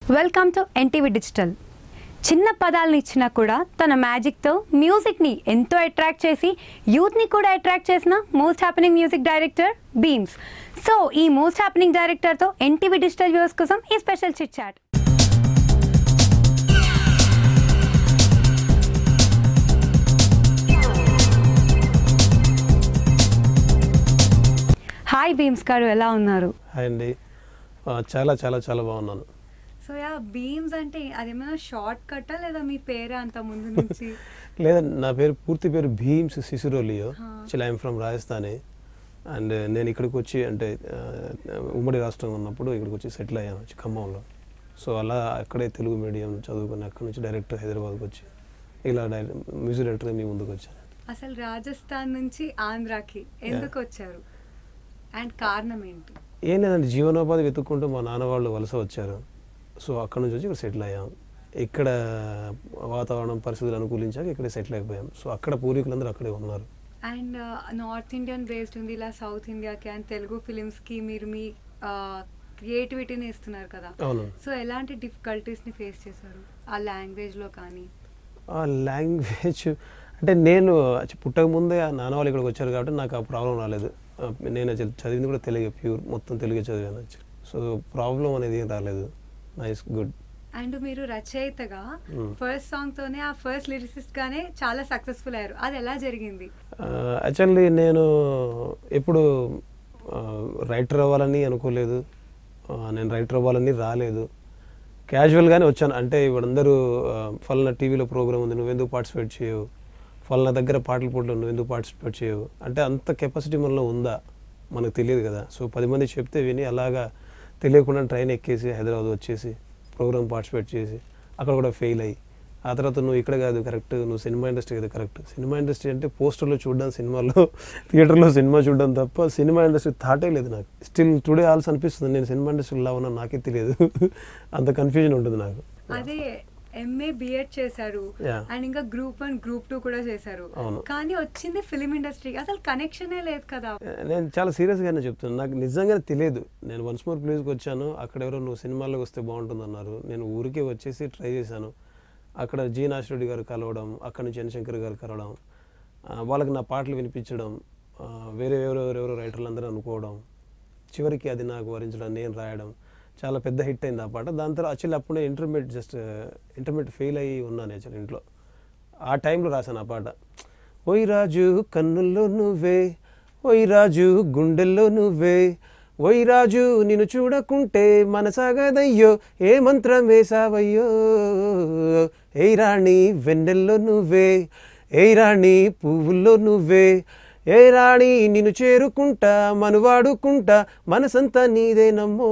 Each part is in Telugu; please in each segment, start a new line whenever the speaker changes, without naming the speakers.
వెల్కమ్ టు ఎన్టీవీ డిజిటల్ చిన్న పదాలను ఇచ్చినా కూడా తన మ్యాజిక్తో మ్యూజిక్ని ఎంతో అట్రాక్ట్ చేసి యూత్ని కూడా అట్రాక్ట్ చేసిన most happening music director Bheems so ఈ మోస్ట్ హ్యాపెనింగ్ డైరెక్టర్తో ఎన్టీవీ డిజిటల్ వ్యూవర్స్ కోసం ఈ special chit chat hi Bheems గారు ఎలా ఉన్నారు
హాయ్ అండి ఆ, చాలా చాలా చాలా బాగున్నాను
సో యా బీమ్స్ అంటే అదేమైనా షార్ట్ కట్టా లేదా మీ పేరే అంత ముందు నుంచి
లేదండి నా పేరు పూర్తి పేరు భీమ్స్ శిశురోలియో
హా.
యాక్చువల్లీ ఐఎమ్ ఫ్రమ్ రాజస్థానే అండ్ నేను ఇక్కడికి వచ్చి అంటే ఆ, ఉమ్మడి రాష్ట్రం ఉన్నప్పుడు ఇక్కడికి వచ్చి సెటిల్ అయ్యాను వచ్చి ఖమ్మంలో సో అలా అక్కడే తెలుగు మీడియం చదువుకుని అక్కడి నుంచి డైరెక్ట్ హైదరాబాద్కి వచ్చి ఇలా డైరెక్ట్ మ్యూజిక్ డైరెక్టర్ మీ ముందుకు వచ్చాను
అసలు రాజస్థాన్ నుంచి ఆంధ్రాకి ఎందుకు వచ్చారు అండ్ కారణం ఏంటి
ఏం లేదండి జీవనోపాధి వెతుక్కుంటూ మా నాన్న వాళ్ళు వలస వచ్చారు సో అక్కడ నుంచి వచ్చి ఇక్కడ సెటిల్ అయ్యాం ఇక్కడ వాతావరణం పరిస్థితులు అనుకూలించాక ఇక్కడే సెటిల్ అయిపోయాం సో అక్కడ పూర్వీకులందరూ అక్కడే ఉన్నారు
అండ్ నార్త్ ఇండియన్ బేస్డ్ ఉంది ఇలా సౌత్ ఇండియాకి అండ్ తెలుగు ఫిలిమ్స్కి మీరు మీ క్రియేటివిటీని ఇస్తున్నారు కదా
అవును
సో ఎలాంటి డిఫికల్టీస్ని ఫేస్ చేశారు ఆ లాంగ్వేజ్లో కానీ
ఆ లాంగ్వేజ్ అంటే నేను అచ్చ- పుట్టక ముందే ఆ నాన్న వాళ్ళు ఇక్కడికి వచ్చారు కాబట్టి నాకు ఆ ప్రాబ్లం రాలేదు ఆ, నేను అసలు చదివింది కూడా తెలుగే ప్యూర్ మొత్తం తెలుగే చదివాను సో ప్రాబ్లం అనేది ఏం రాలేదు నైస్ గుడ్
అండ్ మీరు రచయితగా
Hmm.
ఫస్ట్ సాంగ్ తోనే ఆ ఫస్ట్ లిరిసిస్ట్ గానే చాలా సక్సెస్ఫుల్ అయ్యారు అది ఎలా జరిగింది
యాక్చువల్లీ నేను ఎప్పుడు రైటర్ అవ్వాలని అనుకోలేదు ఆ, నేను రైటర్ అవ్వాలని రాలేదు క్యాజువల్గానే వచ్చాను అంటే ఇప్పుడు అందరూ ఆ, ఫలానా టీవీలో ప్రోగ్రామ్ ఉంది నువ్వెందుకు పార్టిసిపేట్ చేయవు ఫలానా దగ్గర పాటల పోటీలో నువ్వెందుకు పార్టిసిపేట్ చేయవు అంటే అంత కెపాసిటీ మనలో ఉందా మనకు తెలియదు కదా సో పది మంది చెప్తే విని అలాగా తెలియకుండా ట్రైన్ ఎక్కేసి హైదరాబాద్ వచ్చేసి ప్రోగ్రామ్ పార్టిసిపేట్ చేసి అక్కడ కూడా ఫెయిల్ అయ్యి ఆ తర్వాత నువ్వు ఇక్కడ కాదు కరెక్ట్ నువ్వు సినిమా ఇండస్ట్రీ కదా కరెక్ట్ సినిమా ఇండస్ట్రీ అంటే పోస్టర్లో చూడడం సినిమాలో థియేటర్లో సినిమా చూడడం తప్ప సినిమా ఇండస్ట్రీ థాటే లేదు నాకు స్టిల్ టుడే ఆల్స్ అనిపిస్తుంది నేను సినిమా ఇండస్ట్రీలో ఉన్నా నాకే తెలియదు అంత కన్ఫ్యూజన్ ఉంటుంది నాకు
అదే ఎంఏ బిఎడ్ చేశారు
Yeah.
అండ్ ఇంకా గ్రూప్ వన్ గ్రూప్ టూ కూడా చేశారు
అవును.
కానీ వచ్చింది ఫిలిం ఇండస్ట్రీకి అసలు కనెక్షనే లేదు కదా
నేను చాలా సీరియస్గానే చెప్తున్నాను నాకు నిజంగానే తెలియదు నేను వన్స్ మోర్ ప్లేస్కి వచ్చాను అక్కడ ఎవరో నువ్వు సినిమాల్లోకి వస్తే బాగుంటుంది అన్నారు నేను ఊరికే వచ్చేసి ట్రై చేశాను అక్కడ జీ నాసిరెడ్డి గారు కలవడం అక్కడ నుంచి ఎన్ శంకర్ గారు కలవడం ఆ, వాళ్ళకి నా పాటలు వినిపించడం ఆ, వేరే ఎవరో ఎవరెవరో రైటర్లు అందరూ అనుకోవడం చివరికి అది నాకు వరించడం నేను రాయడం చాలా పెద్ద హిట్ అయింది ఆ పాట దాని తర్వాత యాక్చువల్లీ అప్పుడే ఇంటర్మీడియట్ జస్ట్ ఇంటర్మీడియట్ ఫెయిల్ అయ్యి ఉన్నాను యాక్చువల్లీ ఇంట్లో ఆ టైంలో రాశాను ఆ పాట ఓయ్ రాజు కన్నుల్లో నువ్వే ఓయ్ రాజు గుండెల్లో నువ్వే ఓయ్ రాజు నిన్ను చూడకుంటే మనసాగదయ్యో ఏ మంత్రం వేసావయ్యో ఏయ్ రాణి వెన్నెల్లో నువ్వే ఏయ్ రాణి పువ్వుల్లో నువ్వే ఏ రాణి నిన్ను చేరుకుంటా మనువాడుకుంటా మనసంతా నీదేనమ్మో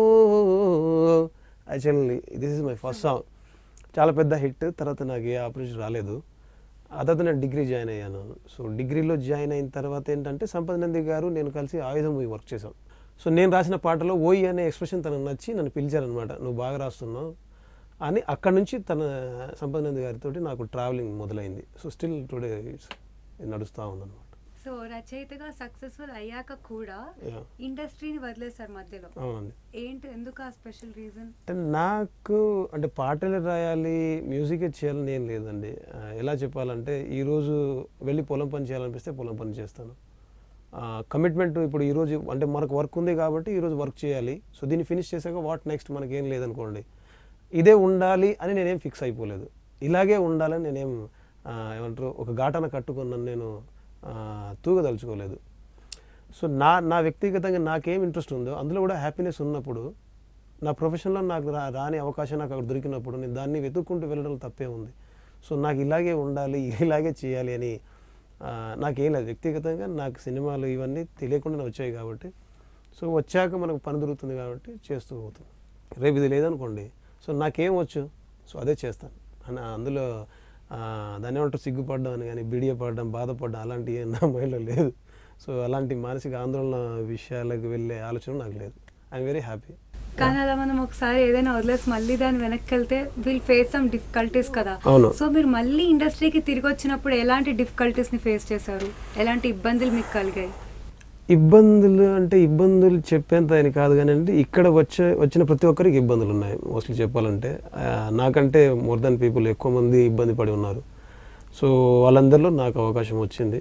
actually this is my first song చాలా పెద్ద హిట్ తర్వాత నాకు ఏ ఆపర్చునిటీ రాలేదు ఆ తర్వాత నేను డిగ్రీ జాయిన్ అయ్యాను సో డిగ్రీలో జాయిన్ అయిన తర్వాత ఏంటంటే సంపద నంది గారు నేను కలిసి ఆయుధం మూవీ వర్క్ చేశాం సో నేను రాసిన పాటలో ఓయి అనే ఎక్స్ప్రెషన్ తనకు నచ్చి నన్ను పిలిచారనమాట నువ్వు బాగా రాస్తున్నావు అని అక్కడ నుంచి తన సంపద నంది గారితో నాకు ట్రావెలింగ్ మొదలైంది సో స్టిల్ టుడే నడుస్తూ ఉందన్నమాట
సో రచయితగా సక్సెస్ఫుల్ అయ్యాక కూడా
Yeah.
ఇండస్ట్రీని వదిలేశారు మధ్యలో
అవునండి
ఏంటి ఎందుకు ఆ స్పెషల్ రీజన్
అంటే నాకు అంటే పాటలు రాయాలి మ్యూజిక్ చేయాలని ఏం లేదండి ఆ, ఎలా చెప్పాలంటే ఈరోజు వెళ్ళి పొలం పని చేయాలనిపిస్తే పొలం పని చేస్తాను కమిట్మెంట్ ఇప్పుడు ఈరోజు అంటే మనకు వర్క్ ఉంది కాబట్టి ఈరోజు వర్క్ చేయాలి సో దీన్ని ఫినిష్ చేశాక వాట్ నెక్స్ట్ మనకి ఏం లేదనుకోండి ఇదే ఉండాలి అని నేనేం ఫిక్స్ అయిపోలేదు ఇలాగే ఉండాలని నేనేం ఆ, ఏమంటారు ఒక ఘాటన కట్టుకున్నాను నేను ఆ, తూగదలుచుకోలేదు సో నా నా వ్యక్తిగతంగా నాకేం ఇంట్రెస్ట్ ఉందో అందులో కూడా హ్యాపీనెస్ ఉన్నప్పుడు నా ప్రొఫెషన్లో నాకు రా రాని అవకాశం నాకు అక్కడ దొరికినప్పుడు నేను దాన్ని వెతుక్కుంటూ వెళ్ళడం తప్పే ఉంది సో నాకు ఇలాగే ఉండాలి ఇలాగే చేయాలి అని ఆ, నాకేం లేదు వ్యక్తిగతంగా నాకు సినిమాలు ఇవన్నీ తెలియకుండానే వచ్చాయి కాబట్టి సో వచ్చాక మనకు పని దొరుకుతుంది కాబట్టి చేస్తూ పోతాం రేపు ఇది లేదనుకోండి సో నాకేం వచ్చు సో అదే చేస్తాను అని అందులో ఆ, దాన్ని ఏమంటారు సిగ్గుపడడం అని కానీ బిడియపడడం బాధపడడం అలాంటివి ఏం నా మైండ్లో లేదు సో అలాంటి మానసిక ఆందోళన విషయాలకు వెళ్ళే ఆలోచన నాకు లేదు ఐఎమ్ వెరీ హ్యాపీ
కానీ అలా మనం ఒకసారి ఏదైనా వదిలేసి మళ్ళీ దాన్ని వెనక్కి వెళ్తే విల్ ఫేస్ సమ్ డిఫికల్టీస్ కదా
అవును.
సో మీరు మళ్ళీ ఇండస్ట్రీకి తిరిగి వచ్చినప్పుడు ఎలాంటి డిఫికల్టీస్ ని ఫేస్ చేశారు ఎలాంటి ఇబ్బందులు మీకు కలిగాయి
ఇబ్బందులు అంటే ఇబ్బందులు చెప్పేంత అని కాదు కానీ అంటే ఇక్కడ వచ్చే వచ్చిన ప్రతి ఒక్కరికి ఇబ్బందులు ఉన్నాయి మోస్ట్లీ చెప్పాలంటే ఆ, నాకంటే మోర్ దెన్ పీపుల్ ఎక్కువ మంది ఇబ్బంది పడి ఉన్నారు సో వాళ్ళందరిలో నాకు అవకాశం వచ్చింది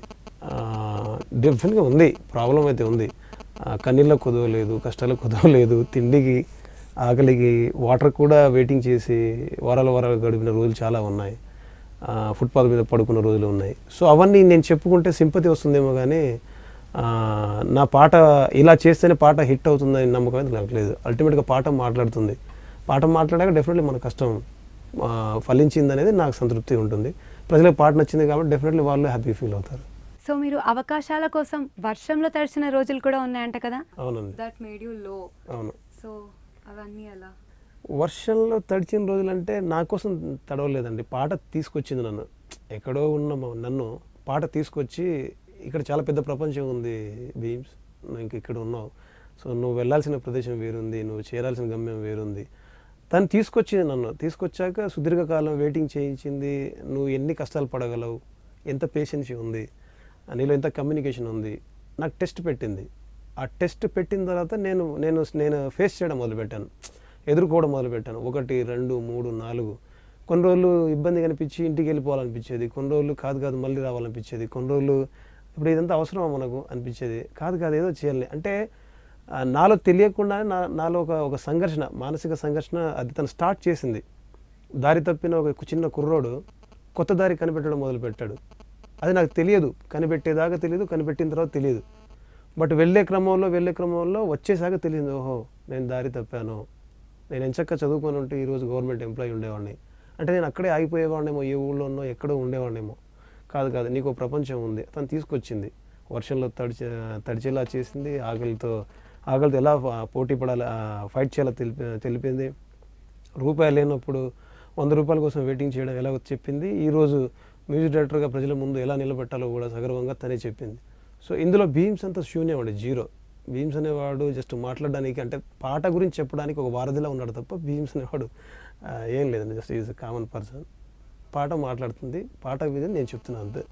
డెఫినెట్గా ఉంది ప్రాబ్లం అయితే ఉంది ఆ, కన్నీళ్ళకు కుదవలేదు కష్టాలకు కుదవలేదు తిండికి ఆకలికి వాటర్ కూడా వెయిటింగ్ చేసి వారాల వారాలు గడిపిన రోజులు చాలా ఉన్నాయి ఆ, ఫుట్పాత్ మీద పడుకున్న రోజులు ఉన్నాయి సో అవన్నీ నేను చెప్పుకుంటే సింపతి వస్తుందేమో కానీ ఆ, నా పాట ఇలా చేస్తేనే పాట హిట్ అవుతుందని నమ్మకం అయితే నాకు లేదు అల్టిమేట్గా పాట మాట్లాడుతుంది పాట మాట్లాడాక డెఫినెట్లీ మన కష్టం ఆ, ఫలించింది అనేది నాకు సంతృప్తి ఉంటుంది ప్రజలకు పాట నచ్చింది కాబట్టి డెఫినెట్లీ వాళ్ళు హ్యాపీ ఫీల్ అవుతారు
సో మీరు అవకాశాల కోసం వర్షంలో తడిచిన రోజులు కూడా ఉన్నాయంట కదా
అవునండి
దట్ మేడ్ యూ లో
అవును
సో అవన్నీ అలా
వర్షంలో తడిచిన రోజులంటే నా కోసం తడవలేదండి పాట తీసుకొచ్చింది నన్ను ఎక్కడో ఉన్న మ- నన్ను పాట తీసుకొచ్చి ఇక్కడ చాలా పెద్ద ప్రపంచం ఉంది బీమ్స్ నువ్వు ఇంక ఇక్కడ ఉన్నావు సో నువ్వు వెళ్ళాల్సిన ప్రదేశం వేరుంది నువ్వు చేరాల్సిన గమ్యం వేరుంది తను తీసుకొచ్చింది నన్ను తీసుకొచ్చాక సుదీర్ఘకాలం వెయిటింగ్ చేయించింది నువ్వు ఎన్ని కష్టాలు పడగలవు ఎంత పేషెన్సీ ఉంది నీలో ఎంత కమ్యూనికేషన్ ఉంది నాకు టెస్ట్ పెట్టింది ఆ టెస్ట్ పెట్టిన తర్వాత నేను నేను నేను ఫేస్ చేయడం మొదలుపెట్టాను ఎదుర్కోవడం మొదలుపెట్టాను ఒకటి రెండు మూడు నాలుగు కొన్ని రోజులు ఇబ్బంది కనిపించి ఇంటికి వెళ్ళిపోవాలనిపించేది కొన్ని రోజులు కాదు కాదు మళ్ళీ రావాలనిపించేది కొన్ని రోజులు ఇప్పుడు ఇదంతా అవసరమా మనకు అనిపించేది కాదు కాదు ఏదో చేయాలి అంటే ఆ, నాలో తెలియకుండానే నా నాలో ఒక ఒక సంఘర్షణ మానసిక సంఘర్షణ అది తను స్టార్ట్ చేసింది దారి తప్పిన ఒక చిన్న కుర్రోడు కొత్త దారి కనిపెట్టడం మొదలుపెట్టాడు అది నాకు తెలియదు కనిపెట్టేదాకా తెలియదు కనిపెట్టిన తర్వాత తెలియదు బట్ వెళ్ళే క్రమంలో వెళ్ళే క్రమంలో వచ్చేసాక తెలియదు ఓహో నేను దారి తప్పాను నేను ఎంచక్క చదువుకొని ఉంటే ఈరోజు గవర్నమెంట్ ఎంప్లాయీ ఉండేవాడిని అంటే నేను అక్కడే ఆగిపోయేవాడినేమో ఏ ఊళ్ళోనో ఎక్కడో ఉండేవాడినేమో కాదు కాదు నీకు ఒక ప్రపంచం ఉంది తను తీసుకొచ్చింది వర్షంలో తడిచే తడిచేలా చేసింది ఆకలితో ఆకలితో ఎలా ఫ- పోటీ పడాలి ఫైట్ చేయాలో తెలిపి తెలిపింది రూపాయలు లేనప్పుడు వంద రూపాయల కోసం వెయిటింగ్ చేయడం ఎలా చెప్పింది ఈరోజు మ్యూజిక్ డైరెక్టర్గా ప్రజల ముందు ఎలా నిలబెట్టాలో కూడా సగర్వంగా తనే చెప్పింది సో ఇందులో బీమ్స్ అంతా శూన్యం అండి జీరో బీమ్స్ అనేవాడు జస్ట్ మాట్లాడడానికి అంటే పాట గురించి చెప్పడానికి ఒక వారధిలా ఉన్నాడు తప్ప బీమ్స్ అనేవాడు ఆ, ఏం లేదండి జస్ట్ ఈజ్ కామన్ పర్సన్ పాట మాట్లాడుతుంది పాట మీద నేను చెప్తున్నాను అంతే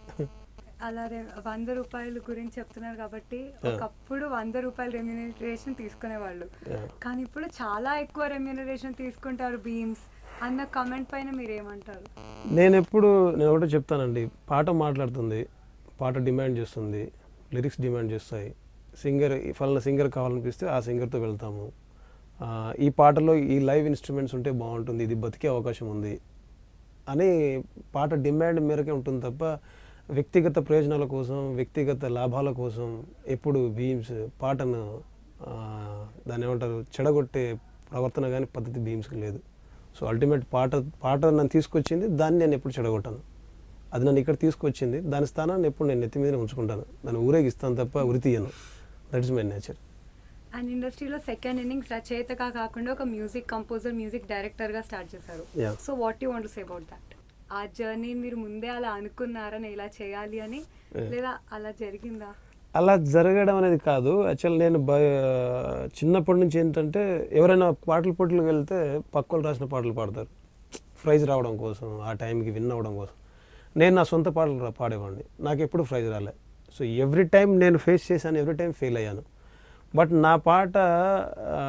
అలా రె- వంద రూపాయల గురించి చెప్తున్నారు కాబట్టి ఒకప్పుడు వంద రూపాయల రెమ్యూనరేషన్ తీసుకునేవాళ్ళు
Yeah.
కానీ ఇప్పుడు చాలా ఎక్కువ రెమ్యూనరేషన్ తీసుకుంటారు బీమ్స్ అన్న కమెంట్ పైన మీరు ఏమంటారు
నేను ఎప్పుడు నేను ఒకటే చెప్తానండి పాట మాట్లాడుతుంది పాట డిమాండ్ చేస్తుంది లిరిక్స్ డిమాండ్ చేస్తాయి సింగర్ ఫలానా సింగర్ కావాలనిపిస్తే ఆ సింగర్తో వెళ్తాము ఆ, ఈ పాటలో ఈ లైవ్ ఇన్స్ట్రుమెంట్స్ ఉంటే బాగుంటుంది ఇది బతికే అవకాశం ఉంది అని పాట డిమాండ్ మేరకే ఉంటుంది తప్ప వ్యక్తిగత ప్రయోజనాల కోసం వ్యక్తిగత లాభాల కోసం ఎప్పుడు బీమ్స్ పాటను ఆ, దాన్ని ఏమంటారు చెడగొట్టే ప్రవర్తన కానీ పద్ధతి బీమ్స్కి లేదు సో అల్టిమేట్ పాట పాట నన్ను తీసుకొచ్చింది దాన్ని నేను ఎప్పుడు చెడగొట్టాను అది నన్ను ఇక్కడ తీసుకొచ్చింది దాని స్థానాన్ని ఎప్పుడు నేను నెత్తి మీద ఉంచుకుంటాను దాన్ని ఊరేగిస్తాను తప్ప ఉరి తీయను that is my nature
and ఇండస్ట్రీలో సెకండ్ ఇన్నింగ్స్ రచయితగా కాకుండా ఒక మ్యూజిక్ కంపోజర్ మ్యూజిక్ డైరెక్టర్ గా స్టార్ట్ చేశారు
Yeah.
So what you want say about that ఆ జర్నీ మీరు ముందే అలా అనుకున్నారని ఇలా చేయాలి అని
Yeah.
లేదా అలా జరిగిందా
అలా జరగడం అనేది కాదు యాక్చువల్ నేను బ చిన్నప్పటి నుంచి ఏంటంటే ఎవరైనా పాటల పోటీలకు వెళ్తే పక్కలు రాసిన పాటలు పాడతారు ప్రైజ్ రావడం కోసం ఆ టైంకి విన్ అవ్వడం కోసం నేను నా సొంత పాటలు రా- పాడేవాడిని నాకు ఎప్పుడు ప్రైజ్ రాలే సో ఎవ్రీ టైం నేను ఫేస్ చేశాను ఎవ్రీ టైం ఫెయిల్ అయ్యాను బట్ నా పాట ఆ,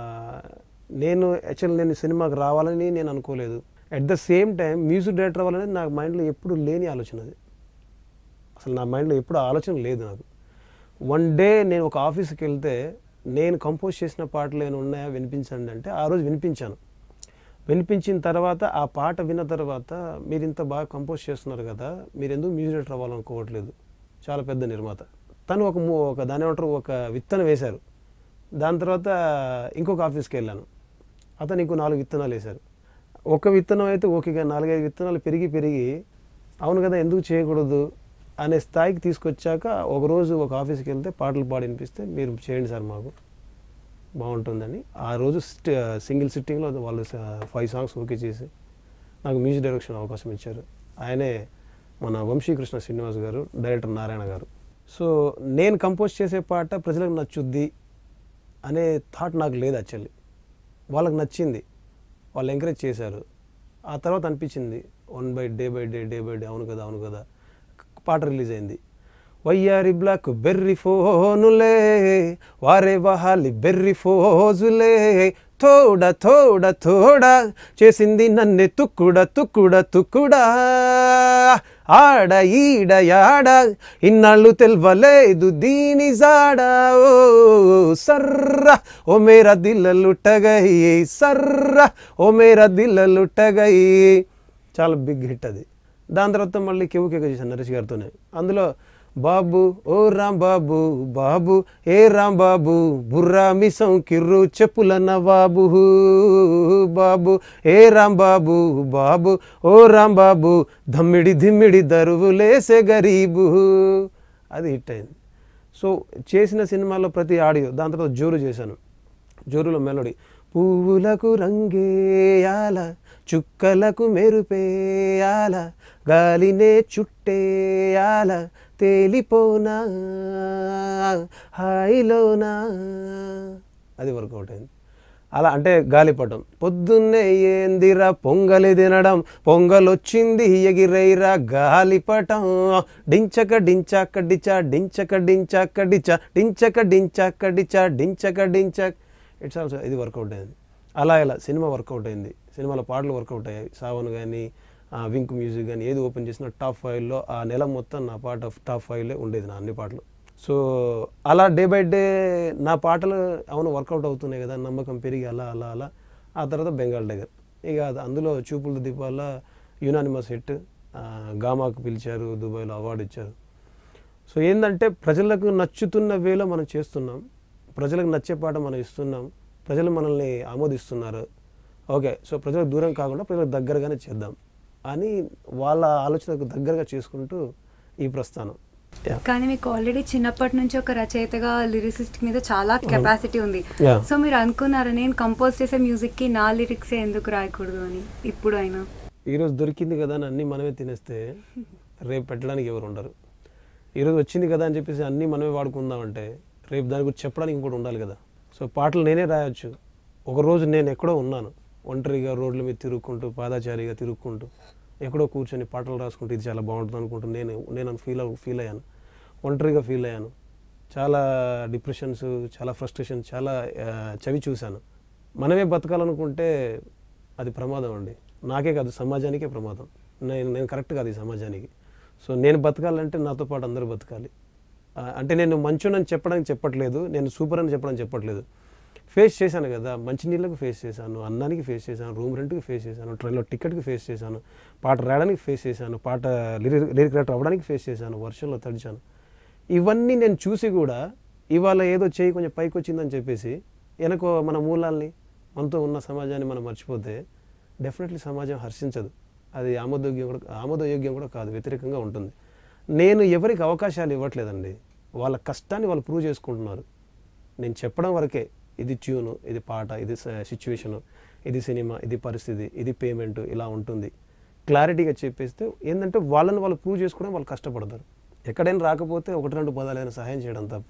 నేను యాక్చువల్ నేను సినిమాకి రావాలని నేను అనుకోలేదు at the same time music director అవ్వాలనేది నాకు మైండ్లో ఎప్పుడు లేని ఆలోచన అది అసలు నా మైండ్లో ఎప్పుడు ఆలోచన లేదు నాకు వన్ డే నేను ఒక ఆఫీస్కి వెళ్తే నేను కంపోజ్ చేసిన పాటలు ఏమైనా ఉన్నాయా వినిపించండి అంటే ఆ రోజు వినిపించాను వినిపించిన తర్వాత ఆ పాట విన్న తర్వాత మీరు ఇంత బాగా కంపోజ్ చేస్తున్నారు కదా మీరు ఎందుకు మ్యూజిక్ డైరెక్టర్ అవ్వాలనుకోవట్లేదు చాలా పెద్ద నిర్మాత తను ఒక ము- ఒక దాని ఏమంటారు ఒక విత్తనం వేశారు దాని తర్వాత ఇంకొక ఆఫీస్కి వెళ్ళాను అతను ఇంకో నాలుగు విత్తనాలు వేశారు ఒక విత్తనం అయితే ఓకేగా నాలుగైదు విత్తనాలు పెరిగి పెరిగి అవును కదా ఎందుకు చేయకూడదు అనే స్థాయికి తీసుకొచ్చాక ఒకరోజు ఒక ఆఫీస్కి వెళ్తే పాటలు పాడి వినిపిస్తే మీరు చేయండి సార్ మాకు బాగుంటుందని ఆ రోజు స్ట్- సింగిల్ సిట్టింగ్లో వాళ్ళు స- ఫైవ్ సాంగ్స్ ఓకే చేసి నాకు మ్యూజిక్ డైరెక్షన్ అవకాశం ఇచ్చారు ఆయనే మన వంశీకృష్ణ శ్రీనివాస్ గారు డైరెక్టర్ నారాయణ గారు సో నేను కంపోజ్ చేసే పాట ప్రజలకు నచ్చుద్ది అనే థాట్ నాకు లేదు యాక్చువల్లీ వాళ్ళకి నచ్చింది వాళ్ళు ఎంకరేజ్ చేశారు ఆ తర్వాత అనిపించింది one by day by day day by day అవును కదా అవును కదా పాట రిలీజ్ అయింది వయ్యారి బ్లాక్ బెర్రీ ఫోనులే వారే వహాలి బెర్రీ ఫోజులే తోడ తోడ తోడ చేసింది నన్ను తుక్కుడ తుక్కుడ తుక్కుడా ఆడ ఈడ యాడ ఇన్నాళ్ళు తెల్వలేదు దీని జాడ ఓ సర్ర ఓ మేరా దిల్ల లుట్టగై సర్ర ఓ మేరా దిల్ల లుట్టగై చాలా బిగ్ హిట్ అది దాని తర్వాత మళ్ళీ కెవు కేక చేశాను నరేష్ గారితోనే అందులో బాబు ఓ రామ్ బాబు బాబు ఏ రామ్ బాబు బుర్రా మిసం కిర్రు చెప్పుల నవాబు బాబు ఏ రామ్ బాబు బాబు ఓ రామ్ బాబు ధమ్మిడి ధిమ్మిడి దరువులేసే గరీబు అది హిట్ అయింది సో చేసిన సినిమాలో ప్రతి ఆడియో దాని తర్వాత జోరు చేశాను జోరులో మెలోడీ పువ్వులకు రంగేయాల చుక్కలకు మెరుపేయాల గాలినే చుట్టేయాల తేలిపోనా హాయిలోనా అది వర్కౌట్ అయింది అలా అంటే గాలిపటం పొద్దున్నే ఏందిరా పొంగలి తినడం పొంగలొచ్చింది ఎగిరైరా గాలిపటం డించక డించాక డిచా డించక డించాక డిచా డించక డించాక డిచా డించక డించక్ ఇట్స్ ఆల్సో ఇది వర్కౌట్ అయింది అలా ఇలా సినిమా వర్కౌట్ అయింది సినిమాలో పాటలు వర్కౌట్ అయ్యాయి సావన్ కానీ వింక్ మ్యూజిక్ కానీ ఏది ఓపెన్ చేసినా టాప్ ఫైవ్లో ఆ నెల మొత్తం నా పాట టాప్ ఫైవ్లో ఉండేది నా అన్ని పాటలు సో అలా డే బై డే నా పాటలు అవును వర్కౌట్ అవుతున్నాయి కదా నమ్మకం పెరిగి అలా అలా అలా ఆ తర్వాత బెంగాల్ టైగర్ ఇక అది అందులో చూపుల దీపాల యునానిమస్ హిట్ గామాకు పిలిచారు దుబాయ్లో అవార్డు ఇచ్చారు సో ఏంటంటే ప్రజలకు నచ్చుతున్న వేలో మనం చేస్తున్నాం ప్రజలకు నచ్చే పాట మనం ఇస్తున్నాం ప్రజలు మనల్ని ఆమోదిస్తున్నారు ఓకే సో ప్రజలకు దూరం కాకుండా ప్రజలకు దగ్గరగానే చేద్దాం అని వాళ్ళ ఆలోచనకు దగ్గరగా చేసుకుంటూ ఈ ప్రస్థానం Yeah.
కానీ మీకు ఆల్రెడీ చిన్నప్పటి నుంచి ఒక రచయితగా లిరిసిస్ట్ మీద చాలా కెపాసిటీ ఉంది
Yeah.
సో మీరు అనుకున్నారు నేను కంపోజ్ చేసే మ్యూజిక్ కి నా లిరిక్స్ ఎందుకు రాయకూడదు అని ఇప్పుడు అయినా
ఈరోజు దొరికింది కదా అని అన్నీ మనమే తినేస్తే రేపు పెట్టడానికి ఎవరు ఉండరు ఈరోజు వచ్చింది కదా అని చెప్పేసి అన్నీ మనమే వాడుకుందామంటే రేపు దాని గురించి చెప్పడానికి ఇంకోటి ఉండాలి కదా సో పాటలు నేనే రాయొచ్చు ఒకరోజు నేను ఎక్కడో ఉన్నాను ఒంటరిగా రోడ్ల మీద తిరుగుకుంటూ పాదాచారిగా తిరుగుకుంటూ ఎక్కడో కూర్చొని పాటలు రాసుకుంటూ ఇది చాలా బాగుంటుంది అనుకుంటూ నేను నేను ఫీల్ ఫీల్ అయ్యాను ఒంటరిగా ఫీల్ అయ్యాను చాలా డిప్రెషన్స్ చాలా ఫ్రస్ట్రేషన్ చాలా ఆ, చవి చూశాను మనమే బతకాలనుకుంటే అది ప్రమాదం అండి నాకే కాదు సమాజానికే ప్రమాదం నేను నేను కరెక్ట్ కాదు ఈ సమాజానికి సో నేను బతకాలంటే నాతో పాటు అందరూ బతకాలి ఆ, అంటే నేను మంచోనని చెప్పడానికి చెప్పట్లేదు నేను సూపర్ అని చెప్పడానికి చెప్పట్లేదు ఫేస్ చేశాను కదా మంచినీళ్ళకి ఫేస్ చేశాను అన్నానికి ఫేస్ చేశాను రూమ్ రెంట్కి ఫేస్ చేశాను ట్రైన్లో టికెట్కి ఫేస్ చేశాను పాట రాయడానికి ఫేస్ చేశాను పాట లిరిక్ లిరిక్ రైటర్ అవ్వడానికి ఫేస్ చేశాను వర్షంలో తడిచాను ఇవన్నీ నేను చూసి కూడా ఇవాళ ఏదో చేయి కొంచెం పైకి వచ్చిందని చెప్పేసి వెనక మన మూలాల్ని మనతో ఉన్న సమాజాన్ని మనం మర్చిపోతే డెఫినెట్లీ సమాజం హర్షించదు అది ఆమోదయోగ్యం కూడా ఆమోదయోగ్యం కూడా కాదు వ్యతిరేకంగా ఉంటుంది నేను ఎవరికి అవకాశాలు ఇవ్వట్లేదండి వాళ్ళ కష్టాన్ని వాళ్ళు ప్రూవ్ చేసుకుంటున్నారు నేను చెప్పడం వరకే ఇది ట్యూను ఇది పాట ఇది సిచ్యువేషను ఇది సినిమా ఇది పరిస్థితి ఇది పేమెంట్ ఇలా ఉంటుంది క్లారిటీగా చెప్పేస్తే ఏంటంటే వాళ్ళని వాళ్ళు ప్రూవ్ చేసుకోవడం వాళ్ళు కష్టపడతారు ఎక్కడైనా రాకపోతే ఒకటి రెండు పదాలైనా సహాయం చేయడం తప్ప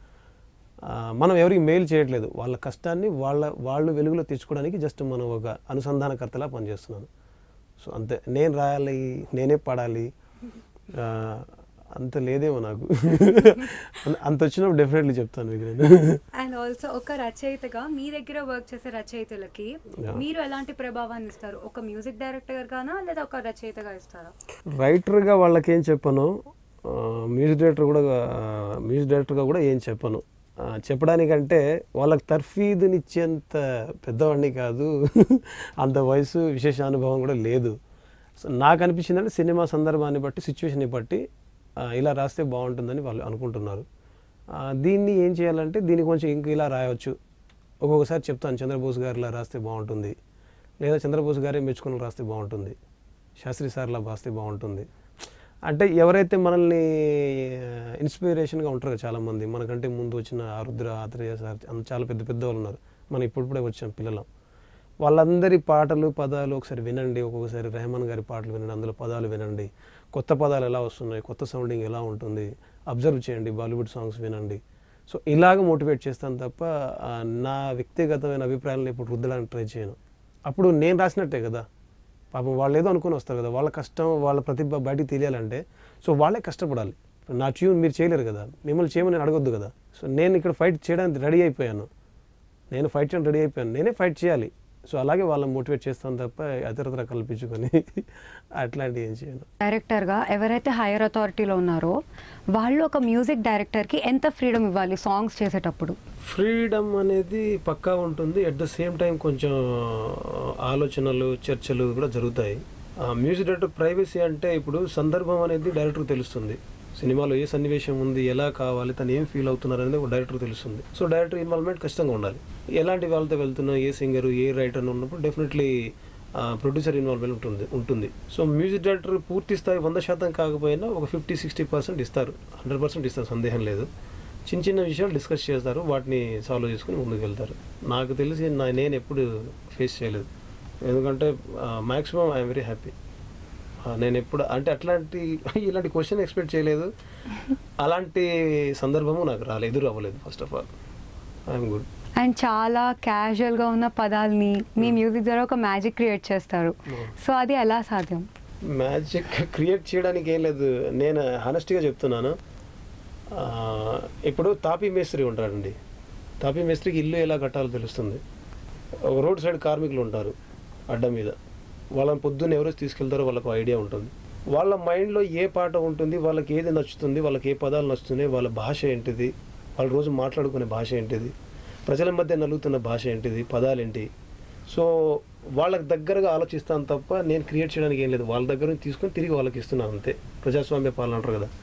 ఆ, మనం ఎవరికి మెయిల్ చేయట్లేదు వాళ్ళ కష్టాన్ని వాళ్ళ వాళ్ళు వెలుగులో తెచ్చుకోవడానికి జస్ట్ మనం ఒక అనుసంధానకర్తలా పనిచేస్తున్నాను సో అంతే నేను రాయాలి నేనే పడాలి ఆ, అంత లేదేమో నాకు అంత- అంత వచ్చినప్పుడు డెఫినెట్లీ చెప్తాను మీకు నేను
అండ్ ఆల్సో ఒక రచయితగా మీ దగ్గర వర్క్ చేసే రచయితలకి
Yeah.
మీరు ఎలాంటి ప్రభావాన్ని ఇస్తారు ఒక మ్యూజిక్ డైరెక్టర్ గానా లేదా ఒక రచయితగా ఇస్తారా
రైటర్గా వాళ్ళకి ఏం చెప్పను ఆ, మ్యూజిక్ డైరెక్టర్ కూడా ఆ, మ్యూజిక్ డైరెక్టర్గా కూడా ఏం చెప్పను ఆ, చెప్పడానికంటే వాళ్ళకి తర్ఫీదునిచ్చేంత పెద్దవాడిని కాదు అంత వయసు విశేష అనుభవం కూడా లేదు సో నాకు అనిపించిందంటే సినిమా సందర్భాన్ని బట్టి సిచ్యువేషన్ని బట్టి ఆ, ఇలా రాస్తే బాగుంటుందని వాళ్ళు అనుకుంటున్నారు ఆ, దీన్ని ఏం చేయాలంటే దీన్ని కొంచెం ఇంక ఇలా రాయవచ్చు ఒక్కొక్కసారి చెప్తాను చంద్రబోస్ గారు ఇలా రాస్తే బాగుంటుంది లేదా చంద్రబోస్ గారే మెచ్చుకుని రాస్తే బాగుంటుంది శాస్త్రి సార్లా రాస్తే బాగుంటుంది అంటే ఎవరైతే మనల్ని ఇన్స్పిరేషన్గా ఉంటారు కదా చాలామంది మనకంటే ముందు వచ్చిన ఆరుద్ర ఆత్రేయ సార్ అంత చాలా పెద్ద పెద్ద వాళ్ళు ఉన్నారు మనం ఇప్పుడిప్పుడే వచ్చాం పిల్లలం వాళ్ళందరి పాటలు పదాలు ఒకసారి వినండి ఒక్కొక్కసారి రెహమాన్ గారి పాటలు వినండి అందులో పదాలు వినండి కొత్త పదాలు ఎలా వస్తున్నాయి కొత్త సౌండింగ్ ఎలా ఉంటుంది అబ్జర్వ్ చేయండి బాలీవుడ్ సాంగ్స్ వినండి సో ఇలాగ మోటివేట్ చేస్తాను తప్ప ఆ, నా వ్యక్తిగతమైన అభిప్రాయాలను ఇప్పుడు రుద్దడానికి ట్రై చేయను అప్పుడు నేను రాసినట్టే కదా పాపం వాళ్ళు ఏదో అనుకుని వస్తారు కదా వాళ్ళ కష్టం వాళ్ళ ప్రతిభ బయటికి తెలియాలంటే సో వాళ్ళే కష్టపడాలి నా ట్యూన్ మీరు చేయలేరు కదా మిమ్మల్ని చేయమని నేను అడగొద్దు కదా సో నేను ఇక్కడ ఫైట్ చేయడానికి రెడీ అయిపోయాను నేను ఫైట్ చేయడానికి రెడీ అయిపోయాను నేనే ఫైట్ చేయాలి సో అలాగే వాళ్ళని మోటివేట్ చేస్తాను తప్ప అతరతర కల్పించుకొని అట్లాంటివి ఏం చేయను
డైరెక్టర్గా ఎవరైతే హైయర్ అథారిటీలో ఉన్నారో వాళ్ళు ఒక మ్యూజిక్ డైరెక్టర్కి ఎంత ఫ్రీడమ్ ఇవ్వాలి సాంగ్స్ చేసేటప్పుడు
ఫ్రీడమ్ అనేది పక్కా ఉంటుంది అట్ ద సేమ్ టైం కొంచెం ఆలోచనలు చర్చలు కూడా జరుగుతాయి మ్యూజిక్ డైరెక్టర్ ప్రైవసీ అంటే ఇప్పుడు సందర్భం అనేది డైరెక్టర్ తెలుస్తుంది సినిమాలో ఏ సన్నివేశం ఉంది ఎలా కావాలి తను ఏం ఫీల్ అవుతున్నారు అనేది ఒక డైరెక్టర్ తెలుస్తుంది సో డైరెక్టర్ ఇన్వాల్వ్మెంట్ ఖచ్చితంగా ఉండాలి ఎలాంటి వాళ్ళతో వెళ్తున్నా ఏ సింగర్ ఏ రైటర్ ఉన్నప్పుడు డెఫినెట్లీ ప్రొడ్యూసర్ ఇన్వాల్వ్మెంట్ ఉంటుంది ఉంటుంది సో మ్యూజిక్ డైరెక్టర్ పూర్తి స్థాయి వంద శాతం కాకపోయినా ఒక ఫిఫ్టీ సిక్స్టీ పర్సెంట్ ఇస్తారు హండ్రెడ్ పర్సెంట్ ఇస్తారు సందేహం లేదు చిన్న చిన్న విషయాలు డిస్కస్ చేస్తారు వాటిని సాల్వ్ చేసుకుని ముందుకు వెళ్తారు నాకు తెలిసి నా నేను ఎప్పుడు ఫేస్ చేయలేదు ఎందుకంటే మ్యాక్సిమం ఐఎమ్ వెరీ హ్యాపీ నేను ఎప్పుడు అంటే అట్లాంటి ఇలాంటి క్వశ్చన్ ఎక్స్పెక్ట్ చేయలేదు అలాంటి సందర్భము నాకు రాలేదు ఎదురు అవ్వలేదు first of all I'm good
and చాలా క్యాజువల్గా ఉన్న పదాల్ని మీ మ్యూజిక్ ద్వారా ఒక మ్యాజిక్ క్రియేట్ చేస్తారు సో అది ఎలా సాధ్యం
మ్యాజిక్ క్రియేట్ చేయడానికి ఏం లేదు నేను హానెస్ట్గా చెప్తున్నాను ఆ, ఇప్పుడు తాపీ మేస్త్రి ఉంటాడండి తాపీ మేస్త్రికి ఇల్లు ఎలా కట్టాలో తెలుస్తుంది ఒక రోడ్ సైడ్ కార్మికులు ఉంటారు అడ్డ మీద వాళ్ళని పొద్దున్న ఎవరో తీసుకెళ్తారో వాళ్ళకు ఐడియా ఉంటుంది వాళ్ళ మైండ్లో ఏ పాట ఉంటుంది వాళ్ళకి ఏది నచ్చుతుంది వాళ్ళకి ఏ పదాలు నచ్చుతున్నాయి వాళ్ళ భాష ఏంటిది వాళ్ళ రోజు మాట్లాడుకునే భాష ఏంటిది ప్రజల మధ్య నలుగుతున్న భాష ఏంటిది పదాలు ఏంటి సో వాళ్ళకి దగ్గరగా ఆలోచిస్తాను తప్ప నేను క్రియేట్ చేయడానికి ఏం లేదు వాళ్ళ దగ్గర నుంచి తీసుకొని తిరిగి వాళ్ళకి ఇస్తున్నాను అంతే ప్రజాస్వామ్య పాలన అంటారు కదా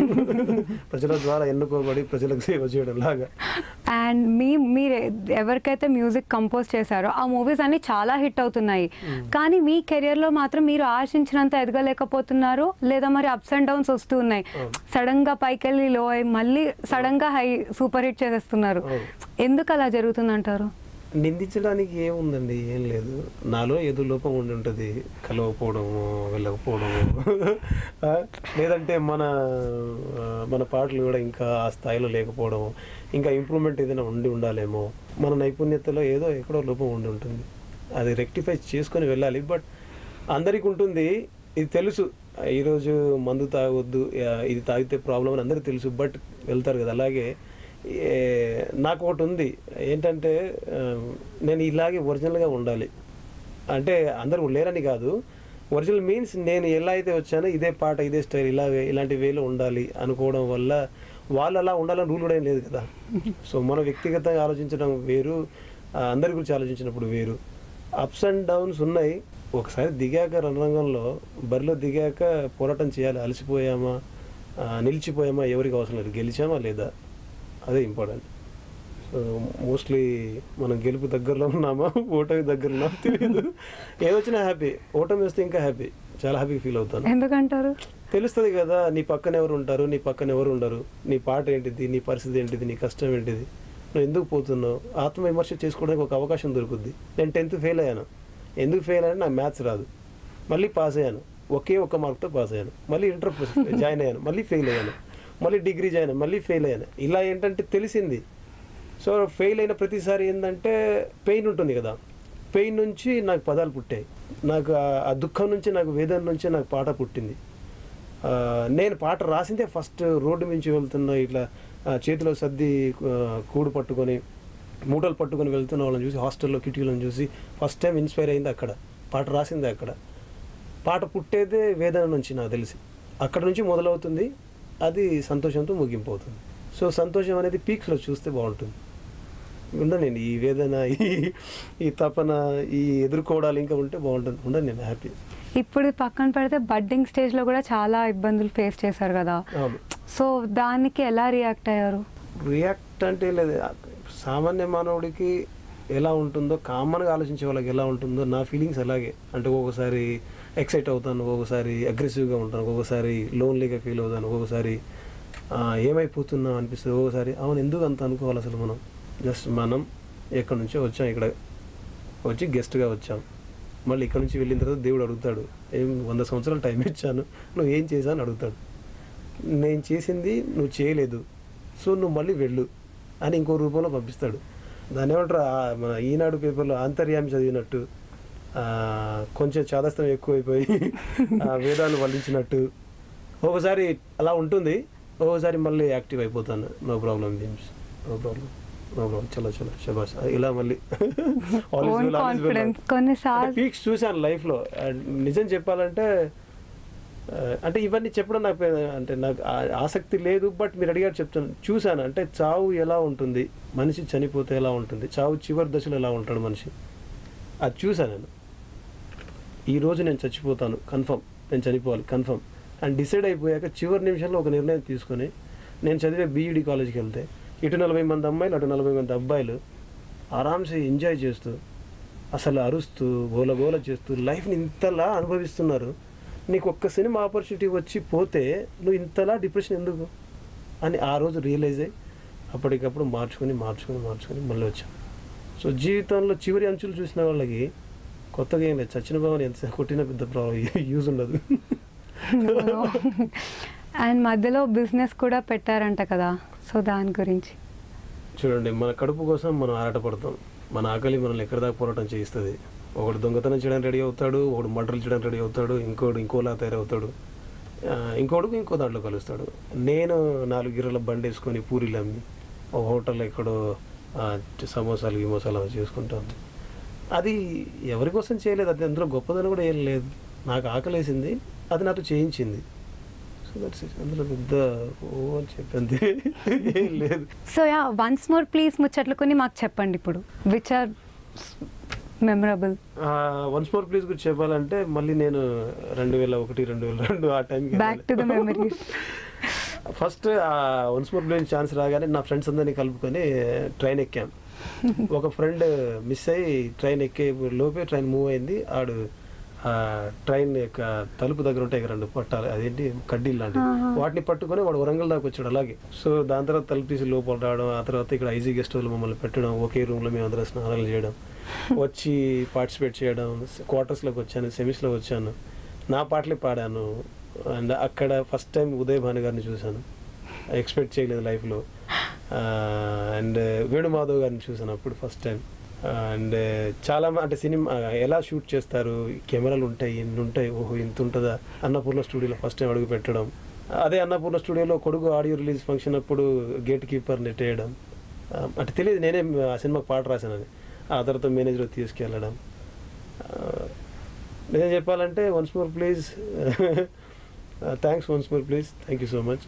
ప్రజల ద్వారా ఎన్నుకోబడి ప్రజలకు సేవ చేయడం లాగా
అండ్ మీ మీరు ఎవరికైతే మ్యూజిక్ కంపోజ్ చేశారో ఆ మూవీస్ అన్ని చాలా హిట్ అవుతున్నాయి కానీ మీ కెరియర్లో మాత్రం మీరు ఆశించినంత ఎదగలేకపోతున్నారు లేదా మరి అప్స్ అండ్ డౌన్స్ వస్తూ ఉన్నాయి
అవును.
సడన్ గా పైకి వెళ్ళి లో అయ్యి మళ్ళీ సడన్ గా హై సూపర్ హిట్ చేసేస్తున్నారు
అవును.
ఎందుకు అలా జరుగుతుందంటారు
నిందించడానికి ఏముందండి ఏం లేదు నాలో ఏదో లోపం ఉండి ఉంటుంది కలవకపోవడము వెళ్ళకపోవడము ఆ, లేదంటే మన ఆ, మన పాటలు కూడా ఇంకా ఆ స్థాయిలో లేకపోవడము ఇంకా ఇంప్రూవ్మెంట్ ఏదైనా ఉండి ఉండాలేమో మన నైపుణ్యతలో ఏదో ఎక్కడో లోపం ఉండి ఉంటుంది అది రెక్టిఫై చేసుకొని వెళ్ళాలి బట్ అందరికి ఉంటుంది ఇది తెలుసు ఈరోజు మందు తాగొద్దు ఆ, ఇది తాగితే ప్రాబ్లం అని అందరికీ తెలుసు బట్ వెళ్తారు కదా అలాగే ఏ, నాకు ఒకటి ఉంది ఏంటంటే ఆ, నేను ఇలాగే ఒరిజినల్గా ఉండాలి అంటే అందరూ లేరని కాదు ఒరిజినల్ మీన్స్ నేను ఎలా అయితే వచ్చానో ఇదే పాట ఇదే స్టైల్ ఇలా ఇలాంటి వేలో ఉండాలి అనుకోవడం వల్ల వాళ్ళు అలా ఉండాలని రూల్ కూడా ఏం లేదు కదా సో మనం వ్యక్తిగతంగా ఆలోచించడం వేరు ఆ, అందరి గురించి ఆలోచించినప్పుడు వేరు అప్స్ అండ్ డౌన్స్ ఉన్నాయి ఒకసారి దిగాక రణరంగంలో బరిలో దిగాక పోరాటం చేయాలి అలసిపోయామా ఆ, నిలిచిపోయామా ఎవరికి అవసరం లేదు గెలిచామా లేదా అదే ఇంపార్టెంట్ సో మోస్ట్లీ మనం గెలుపు దగ్గరలో ఉన్నామా ఓటమి దగ్గర ఉన్నామా తెలియదు ఏదొచ్చినా హ్యాపీ ఓటమి వస్తే ఇంకా హ్యాపీ చాలా హ్యాపీ ఫీల్ అవుతాను
ఎందుకంటారు
తెలుస్తుంది కదా నీ పక్కన ఎవరు ఉంటారు నీ పక్కన ఎవరు ఉండరు నీ పాట ఏంటిది నీ పరిస్థితి ఏంటిది నీ కష్టం ఏంటిది నువ్వు ఎందుకు పోతున్నావు ఆత్మవిమర్శ చేసుకోవడానికి ఒక అవకాశం దొరుకుద్ది నేను టెన్త్ ఫెయిల్ అయ్యాను ఎందుకు ఫెయిల్ అయ్యాను నాకు మ్యాథ్స్ రాదు మళ్ళీ పాస్ అయ్యాను ఒకే ఒక్క మార్క్తో పాస్ అయ్యాను మళ్ళీ ఇంటర్ జాయిన్ అయ్యాను మళ్ళీ ఫెయిల్ అయ్యాను మళ్ళీ డిగ్రీ జాయిన్ అయ్యాను మళ్ళీ ఫెయిల్ అయ్యాను ఇలా ఏంటంటే తెలిసింది సో ఫెయిల్ అయిన ప్రతిసారి ఏంటంటే పెయిన్ ఉంటుంది కదా పెయిన్ నుంచి నాకు పదాలు పుట్టాయి నాకు ఆ- ఆ దుఃఖం నుంచి నాకు వేదన నుంచి నాకు పాట పుట్టింది ఆ, నేను పాట రాసిందే ఫస్ట్ రోడ్డు నుంచి వెళ్తున్న ఇట్లా ఆ, చేతిలో సర్ది ఆ, కూడు పట్టుకొని మూటలు పట్టుకొని వెళ్తున్న వాళ్ళని చూసి హాస్టల్లో కిటికీలను చూసి ఫస్ట్ టైం ఇన్స్పైర్ అయింది అక్కడ పాట రాసిందే అక్కడ పాట పుట్టేదే వేదన నుంచి నాకు తెలిసి అక్కడ నుంచి మొదలవుతుంది అది సంతోషంతో ముగింపు అవుతుంది సో సంతోషం అనేది పీక్స్లో చూస్తే బాగుంటుంది ఉండను నేను ఈ వేదన ఈ ఈ తపన ఈ ఎదుర్కోవడాలు ఇంకా ఉంటే బాగుంటుంది ఉండను నేను హ్యాపీ
ఇప్పుడు పక్కన పెడితే బడ్డింగ్ స్టేజ్లో కూడా చాలా ఇబ్బందులు ఫేస్ చేశారు కదా
అవును
సో దానికి ఎలా రియాక్ట్ అయ్యారు
రియాక్ట్ అంటే లేదు సామాన్య మానవుడికి ఎలా ఉంటుందో కామన్గా ఆలోచించే వాళ్ళకి ఎలా ఉంటుందో నా ఫీలింగ్స్ అలాగే అంటే ఒక్కొక్కసారి ఎక్సైట్ అవుతాను ఒక్కొక్కసారి అగ్రెసివ్గా ఉంటాను ఒక్కొక్కసారి లోన్లీగా ఫీల్ అవుతాను ఒక్కొక్కసారి ఆ, ఏమైపోతున్నాం అనిపిస్తుంది ఒక్కొక్కసారి అవును ఎందుకు అంత అనుకోవాలి అసలు మనం జస్ట్ మనం ఎక్కడి నుంచో వచ్చాం ఇక్కడ వచ్చి గెస్ట్గా వచ్చాం మళ్ళీ ఇక్కడ నుంచి వెళ్ళిన తర్వాత దేవుడు అడుగుతాడు ఏం వంద సంవత్సరాలు టైం ఇచ్చాను నువ్వు ఏం చేశావు అని అడుగుతాడు నేను చేసింది నువ్వు చేయలేదు సో నువ్వు మళ్ళీ వెళ్ళు అని ఇంకో రూపంలో పంపిస్తాడు దాన్ని ఏమంటారు ఆ మన ఈనాడు పేపర్లో ఆంతర్యామి చదివినట్టు ఆ, కొంచెం చాదస్తం ఎక్కువైపోయి ఆ, వేదాలు వల్లించినట్టు ఒకసారి అలా ఉంటుంది ఓసారి మళ్ళీ యాక్టివ్ అయిపోతాను no problem games no problem no problem చలో చలో శబాష్ ఇలా మళ్ళీ
ఓన్ కాన్ఫిడెన్స్ కొన్నిసార్లు
పీక్స్ చూశాను లైఫ్లో నిజం చెప్పాలంటే ఆ, అంటే ఇవన్నీ చెప్పడం నాకు పె- అంటే నాకు ఆ- ఆసక్తి లేదు బట్ మీరు అడిగారు చెప్తాను చూశాను అంటే చావు ఎలా ఉంటుంది మనిషి చనిపోతే ఎలా ఉంటుంది చావు చివరి దశలో ఎలా ఉంటాడు మనిషి అది చూశాను నేను ఈ రోజు నేను చచ్చిపోతాను కన్ఫర్మ్ నేను చనిపోవాలి కన్ఫర్మ్ అండ్ డిసైడ్ అయిపోయాక చివరి నిమిషంలో ఒక నిర్ణయం తీసుకొని నేను చదివే బీఈడి కాలేజ్కి వెళ్తే ఇటు నలభై మంది అమ్మాయిలు అటు నలభై మంది అబ్బాయిలు ఆరామ్సే ఎంజాయ్ చేస్తూ అసలు అరుస్తూ గోల గోల చేస్తూ లైఫ్ని ఇంతలా అనుభవిస్తున్నారు నీకు ఒక్క సినిమా ఆపర్చునిటీ వచ్చి పోతే నువ్వు ఇంతలా డిప్రెషన్ ఎందుకు అని ఆ రోజు రియలైజ్ అయ్యి అప్పటికప్పుడు మార్చుకొని మార్చుకొని మార్చుకొని మళ్ళీ వచ్చాం సో జీవితంలో చివరి అంచులు చూసిన వాళ్ళకి కొత్తగా ఏం లేదు చచ్చిన భావన ఎంత కొట్టినా పెద్ద ప్రాబ్లం యూజ్ ఉండదు
అండ్ మధ్యలో బిజినెస్ కూడా పెట్టారంట కదా సో దాని గురించి
చూడండి మన కడుపు కోసం మనం ఆరాటపడతాం మన ఆకలి మనల్ని ఎక్కడి దాకా పోరాటం చేయిస్తుంది ఒకడు దొంగతనం చేయడానికి రెడీ అవుతాడు ఒకడు మర్డర్లు చేయడానికి రెడీ అవుతాడు ఇంకోడు ఇంకోలా తయారవుతాడు ఆ, ఇంకోడు ఇంకో దాంట్లో కలుస్తాడు నేను నాలుగు గిర్రల బండి వేసుకొని పూరీలు అమ్మి ఒక హోటల్ ఎక్కడో ఆ, సమోసాలు గిమోసాలు అవి చేసుకుంటాను అది ఎవరి కోసం చేయలేదు అది అందులో గొప్పదని కూడా ఏం లేదు నాకు ఆకలేసింది అది నాతో చేయించింది సో దట్స్ ఇట్ అందులో పెద్ద ఓ అని చెప్పింది ఏం లేదు
so yeah once more please ముచ్చట్లు కొన్ని మాకు చెప్పండి ఇప్పుడు which are memorable
once more please గురించి చెప్పాలంటే మళ్ళీ నేను రెండు వేల ఒకటి రెండు వేల రెండు ఆ టైంకి
back to the memories
first once more place chance రాగానే నా ఫ్రెండ్స్ అందరినీ కలుపుకొని ట్రైన్ ఎక్కాం ఒక ఫ్రెండ్ మిస్ అయ్యి ట్రైన్ ఎక్కే లోపే ట్రైన్ మూవ్ అయింది ఆడు ఆ ట్రైన్ యొక్క తలుపు దగ్గర ఉంటాయి కదా రెండు పట్టాలు అదేంటి కడ్డీలు లాంటివి
ఆహా.
వాటిని పట్టుకొని వాడు వరంగల్ దాకా వచ్చాడు అలాగే సో దాని తర్వాత తలుపు తీసి లోపల రావడం ఆ తర్వాత ఇక్కడ ఐజీ గెస్ట్ హౌస్లో మమ్మల్ని పెట్టడం ఒకే రూమ్లో మేము అందరం స్నానాలు చేయడం వచ్చి పార్టిసిపేట్ చేయడం క్వార్టర్స్లోకి వచ్చాను సెమీస్లోకి వచ్చాను నా పాటలే పాడాను అండ్ అక్కడ ఫస్ట్ టైం ఉదయ్ భాను గారిని చూశాను ఎక్స్పెక్ట్ చేయలేదు లైఫ్లో అండ్ వేణుమాధవ్ గారిని చూశాను అప్పుడు ఫస్ట్ టైం అండ్ చాలా మ- అంటే సినిమా ఎలా షూట్ చేస్తారు కెమెరాలు ఉంటాయి ఇన్ని ఉంటాయి ఓహో ఇంత ఉంటుందా అన్నపూర్ణ స్టూడియోలో ఫస్ట్ టైం అడుగు పెట్టడం అదే అన్నపూర్ణ స్టూడియోలో కొడుకు ఆడియో రిలీజ్ ఫంక్షన్ అప్పుడు గేట్ కీపర్ నెట్టేయడం ఆ, అంటే తెలియదు నేనే ఆ సినిమాకి పాట రాశానని ఆ తర్వాత మేనేజర్ తీసుకెళ్ళడం ఆ, నిజం చెప్పాలంటే once more please thanks once more please thank you so much